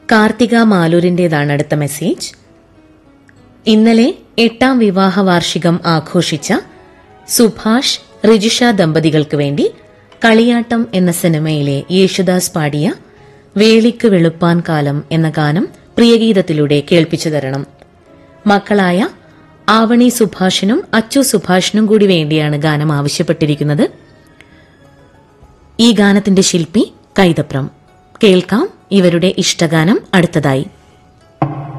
കാർത്തിക മാലൂരിന്റേതാണ് അടുത്ത മെസ്സേജ് ഇന്നലെ എട്ടാം വിവാഹ വാർഷികം ആഘോഷിച്ച സുഭാഷ് റിജിഷ ദമ്പതികൾക്ക് വേണ്ടി കളിയാട്ടം എന്ന സിനിമയിലെ യേശുദാസ് പാടിയ വേളിക്ക് വെളുപ്പാൻ കാലം എന്ന ഗാനം പ്രിയഗീതത്തിലൂടെ കേൾപ്പിച്ചു തരണം മക്കളായ ആവണി സുഭാഷിനും അച്ചു സുഭാഷിനും കൂടി വേണ്ടിയാണ് ഗാനം ആവശ്യപ്പെട്ടിരിക്കുന്നത് ഈ ഗാനത്തിന്റെ ശില്പി കൈതപ്രം കേൾക്കാം ഇവരുടെ ഇഷ്ടഗാനം അടുത്തതായി